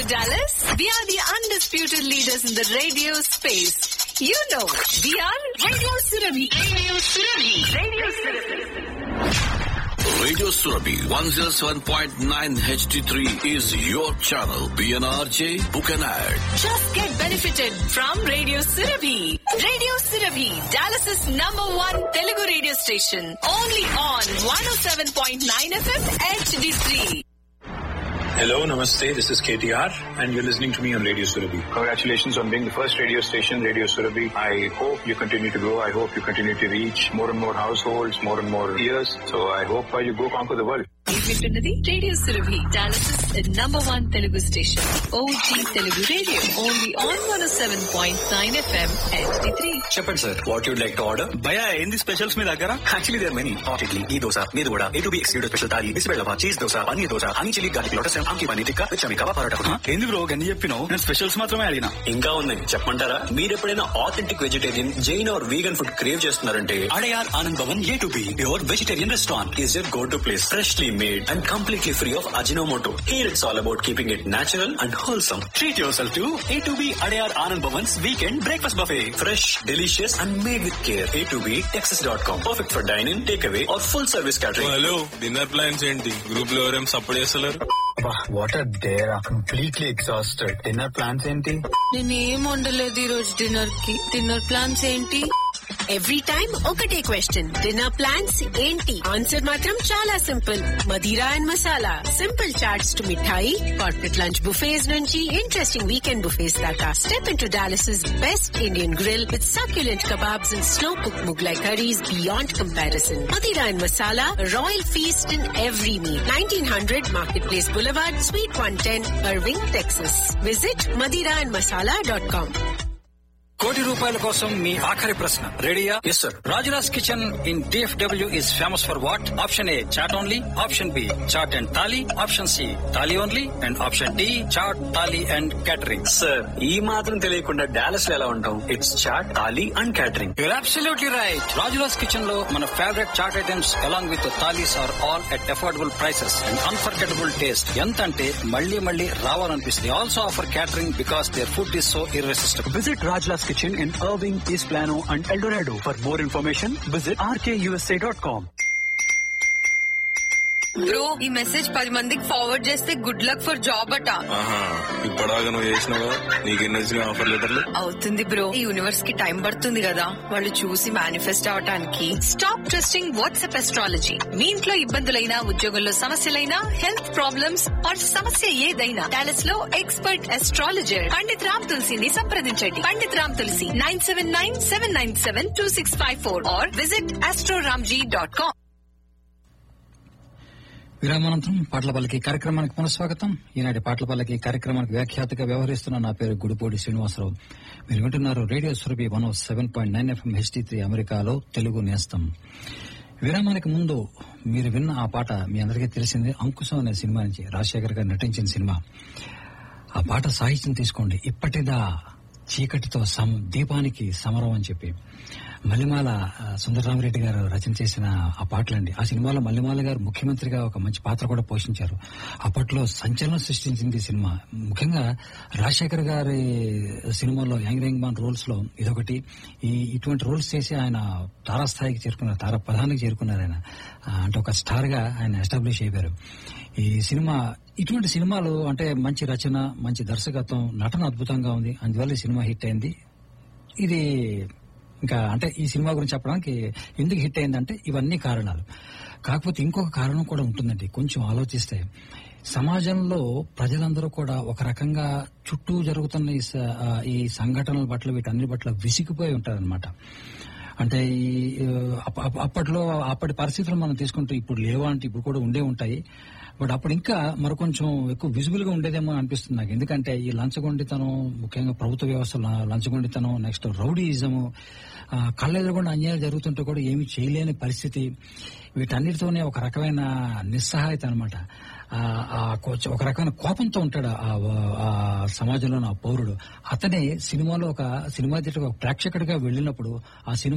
Dallas? We are the undisputed leaders in the radio space. You know, we are Radio Surabhi. Radio Surabhi. Radio Surabhi. Radio Surabhi 107.9 HD3 is your channel. PNRJ, book an ad. Just get benefited from Radio Surabhi. Radio Surabhi, Dallas's number one Telugu radio station. Only on 107.9 FM HD3. Hello, namaste. This is KTR, and you're listening to me on Radio Surabhi. Congratulations on being the first radio station, Radio Surabhi. I hope you continue to grow. I hope you continue to reach more and more households, more and more ears. So I hope uh, you go conquer the world. వింటున్నది radio Surabhi Dallas number one Telugu station OG Telugu radio only on one seven point nine FM HD three చెప్పండి sir what you'd like to order భయ ఏంది specials మీ దగ్గర actually there many hot idli ఈ దోశ మీరు కూడా A to B excluded special thali బిస్బెల్లవా cheese dosa paneer dosa honey chilli garlic lotus ఆమ్కి పన్నీర్ టిక్కా విచమి కవా పరోటా హ? ఏంది బ్రో గన్ని చెప్పినావు నేను స్పెషల్స్ మాత్రమే అడిగినా ఇంకా ఉన్నాయి చెప్పమంటారా మీరు ఎప్పుడైనా authentic vegetarian Jain or vegan food crave చేస్తున్నారంటే Adyar Anand Bhavan A to B your vegetarian restaurant is your go to place freshly made and completely free of Ajinomoto here it's all about keeping it natural and wholesome treat yourself to A to B Adyar Anand Bhavan's weekend breakfast buffet fresh delicious and made with care A to B Texas dot com perfect for dyne in take away or full service catering hello dinner plans ఏంటి group లో ఎవరేం support చేస్తలేరు what are there completely exhausted dinner plans ఏంటి నేనేం వండలేదు ఈ రోజు dinner కి డిన్నర్ ప్లాన్స్ ఏంటి ఎవ్రీ టైం ఒకటే క్వశ్చన్ డిన్నర్ ప్లాన్స్ ఏంటి ఆన్సర్ మాత్రం చాలా simple Madira and Masala simple chaats to mithai corporate lunch buffets నుంచి ఇంట్రెస్టింగ్ వీకెండ్ బుఫేస్ దాకా step in to Dallas best Indian grill with succulent kebabs and slow cook Mughlai curries beyond comparison Madira and Masala royal feast in every me nineteen hundred market place boulevard suite one ten Irving Texas visit Madira and Masala dot com కోటి రూపాయల కోసం మీ ఆఖరి ప్రశ్న రెడీయా yes sir Rajula's kitchen in DFW is famous for what option A chaat only option B chaat and thali option C thali only and option D chaat thali and catering sir ఈ మాత్రం తెలియకుండా డాలస్ లో ఎలా ఉంటాం it's chaat thali and catering you're absolutely right Rajula's kitchen లో మన favourite chaat items along with thalis are all at affordable prices and unforgettable taste ఎంత అంటే మళ్ళీ మళ్ళీ రావాలనిపిస్తుంది also offer catering because there food is so irresistible Visit Rajla's Kitchen in Irving, East Plano, and El Dorado. For more information, visit rkusa.com. Bro ఈ message పది మందికి forward చేస్తే good luck for job అట ఆహా ఇప్పటిదాకా నువ్వు చేసినావు నీకు ఎన్ని వచ్చినాయి ఆఫర్ లెటర్లు అవుతుంది బ్రో ఈ యూనివర్స్ కి టైం పడుతుంది కదా వాళ్ళు చూసి మేనిఫెస్ట్ అవటానికి స్టాప్ ట్రస్టింగ్ వాట్సాప్ ఎస్ట్రాలజీ మీ ఇంట్లో ఇబ్బందులైనా ఉద్యోగంలో సమస్యలైనా హెల్త్ ప్రాబ్లమ్స్ ఆర్ సమస్య ఏదైనా డాలస్ లో ఎక్స్పర్ట్ ఎస్ట్రాలజర్ పండిత్ రామ్ తులసిని సంప్రదించండి Pandit Ram Tulasi nine seven nine seven nine seven two six five four or visit Astroramji dot com విరామానంతరం పాటల పల్లకి కార్యక్రమానికి పునఃస్వాగతం ఈనాటి పాటల పల్లకి కార్యక్రమానికి వ్యాఖ్యాతగా వ్యవహరిస్తున్న నా పేరు గుడిపూడి శ్రీనివాసరావు మీరు వింటున్నారు radio Surabhi one seven point nine FM HD three అమెరికాలో తెలుగు నేస్తం విరామానికి ముందు మీరు విన్న ఆ పాట మీ అందరికీ తెలిసింది అంకుశం అనే సినిమా నుంచి రాజశేఖర్ గారు నటించిన సినిమా ఆ పాట సాహిత్యం తీసుకోండి ఇప్పటిదా చీకటితో సమ దీపానికి సమరం అని చెప్పి మల్లిమాల ఆ, సుందరరామరెడ్డి గారు రచన చేసిన ఆ పాటలండి ఆ సినిమాలో మల్లిమాల గారు ముఖ్యమంత్రిగా ఒక మంచి పాత్ర కూడా పోషించారు అప్పట్లో సంచలనం సృష్టించింది ఈ సినిమా ముఖ్యంగా రాజశేఖర్ గారి సినిమాలో యాంగ్ యాంగ్ మాన్ రోల్స్ లో ఇదొకటి ఈ ఇటువంటి రోల్స్ చేసి ఆయన తారాస్థాయికి చేరుకున్నారు తారా ప్రధానికి చేరుకున్నారు ఆయన ఆ, అంటే ఒక స్టార్ గా ఆయన ఎస్టాబ్లిష్ అయిపోయారు ఈ సినిమా ఇటువంటి సినిమాలు అంటే మంచి రచన మంచి దర్శకత్వం నటన అద్భుతంగా ఉంది అందువల్ల ఈ సినిమా హిట్ అయింది ఇది ఇంకా అంటే ఈ సినిమా గురించి చెప్పడానికి ఎందుకు హిట్ అయిందంటే ఇవన్నీ కారణాలు కాకపోతే ఇంకొక కారణం కూడా ఉంటుందండి కొంచెం ఆలోచిస్తే సమాజంలో ప్రజలందరూ కూడా ఒక రకంగా చుట్టూ జరుగుతున్న ఈ స- ఆ, ఈ సంఘటనల పట్ల వీటన్ని పట్ల విసిగిపోయి ఉంటారనమాట అంటే ఈ ఆ, అప్ప- అప్ప- అప్పట్లో అప్పటి పరిస్థితులు మనం తీసుకుంటే ఇప్పుడు లేవా అంటే ఇప్పుడు కూడా ఉండే ఉంటాయి బట్ అప్పుడు ఇంకా మరికొంచెం ఎక్కువ విజిబుల్ గా ఉండేదేమో అనిపిస్తుంది నాకు ఎందుకంటే ఈ లంచగొండితనం ముఖ్యంగా ప్రభుత్వ వ్యవస్థ లంచగొండితనం నెక్స్ట్ రౌడీయిజము ఆ, కళ్ళెదురుగుండా అన్యాయాలు జరుగుతుంటే కూడా ఏమీ చేయలేని పరిస్థితి వీటన్నిటితోనే ఒక రకమైన నిస్సహాయత అనమాట ఒక రకమైన కోపంతో ఉంటాడు ఆ- ఆ సమాజంలో ఆ పౌరుడు అతనే సినిమాలో ఒక సినిమా థియేటర్ ఒక ప్రేక్షకుడిగా వెళ్ళినప్పుడు ఆ సినిమా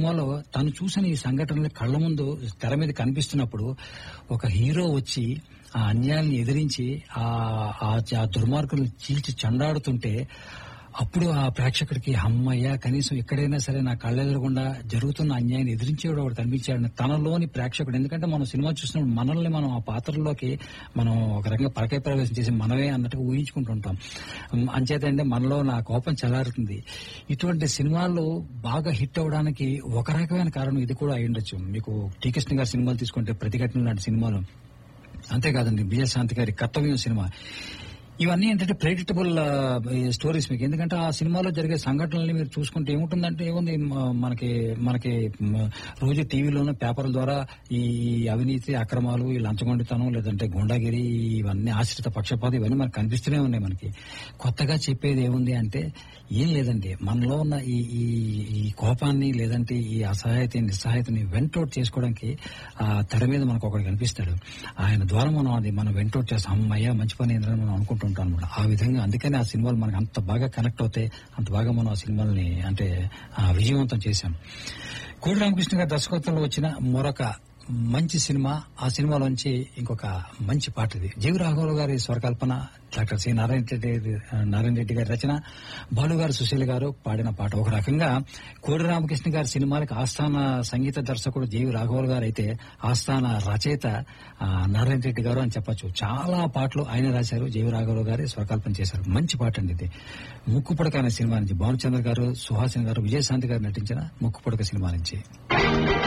సినిమాలో తను చూసిన ఈ సంఘటనలు కళ్ళ ముందు తెర మీద కనిపిస్తున్నప్పుడు ఒక హీరో వచ్చి ఆ అన్యాయాన్ని ఎదిరించి ఆ ఆ- ఆ దుర్మార్గులను చీల్చి చండాడుతుంటే అప్పుడు ఆ ప్రేక్షకుడికి అమ్మయ్య కనీసం ఎక్కడైనా సరే నా కళ్ళెదురకుండా జరుగుతున్న అన్యాయాన్ని ఎదిరించేవాడు ఒకడు కనిపించాడు తనలోని ప్రేక్షకుడు ఎందుకంటే మనం సినిమా చూసినప్పుడు మనల్ని మనం ఆ పాత్రలోకి మనం ఒక రకంగా పరకాయ ప్రవేశం చేసి మనమే అన్నట్టుగా ఊహించుకుంటుంటాం ఉమ్, అంచేతంటే మనలో నా కోపం చల్లారుతుంది ఇటువంటి సినిమాలు బాగా హిట్ అవడానికి ఒక రకమైన కారణం ఇది కూడా అయి ఉండొచ్చు మీకు టీ కృష్ణ గారి సినిమాలు తీసుకుంటే ప్రతిఘటన లాంటి సినిమాలు అంతేకాదండి విజయశాంతి గారి కర్తవ్యం సినిమా ఇవన్నీ ఏంటంటే ప్రెడిక్టబుల్ స్టోరీస్ మీకు ఎందుకంటే ఆ సినిమాలో జరిగే సంఘటనల్ని మీరు చూసుకుంటే ఏముంటుందంటే ఏముంది మ- మనకి మనకి మ, రోజు టీవీలోనూ పేపర్ల ద్వారా ఈ ఈ అవినీతి అక్రమాలు ఈ లంచగొండితనం లేదంటే గుండాగిరి ఇవన్నీ ఆశ్రిత పక్షపాతం ఇవన్నీ మనకు కనిపిస్తూనే ఉన్నాయి మనకి కొత్తగా చెప్పేది ఏముంది అంటే ఏం లేదండి మనలో ఉన్న ఈ ఈ ఈ కోపాన్ని లేదంటే ఈ అసహాయత నిస్సహాయతని వెంటౌట్ చేసుకోవడానికి ఆ తెర మీద మనకు ఒకటి కనిపిస్తాడు ఆయన ద్వారా మనం అది మనం వెంటౌట్ చేస్తాం అమ్మయ్య మంచి పని ఏంటని మనం అనుకుంటుంటాం అనమాట ఆ విధంగా అందుకని ఆ సినిమాలు మనకు అంత బాగా కనెక్ట్ అవుతాయి అంత బాగా మనం ఆ సినిమాల్ని అంటే ఆ, విజయవంతం చేశాం కోడి రామకృష్ణ గారి దర్శకత్వంలో వచ్చిన మరొక మంచి సినిమా ఆ సినిమాలోంచి ఇంకొక మంచి పాట ఇది జీవి రాఘవరావు గారి స్వరకల్పన డాక్టర్ సి నారాయణ రెడ్డి నారాయణ రెడ్డి గారి రచన బాలు గారు సుశీల్ గారు పాడిన పాట ఒక రకంగా కోడి రామకృష్ణ గారి సినిమాలకు ఆస్థాన సంగీత దర్శకుడు జీవి రాఘవరావు గారు అయితే ఆస్థాన రచయిత ఆ, నారాయణ రెడ్డి గారు అని చెప్పొచ్చు చాలా పాటలు ఆయన రాశారు జీవి రాఘవరావు గారి స్వరకల్పన చేశారు మంచి పాట అండి ఇది ముక్కు పుడక అనే సినిమా నుంచి భానుచంద్ర గారు సుహాసిని గారు విజయశాంతి గారు నటించిన ముక్కు పుడక సినిమా నుంచి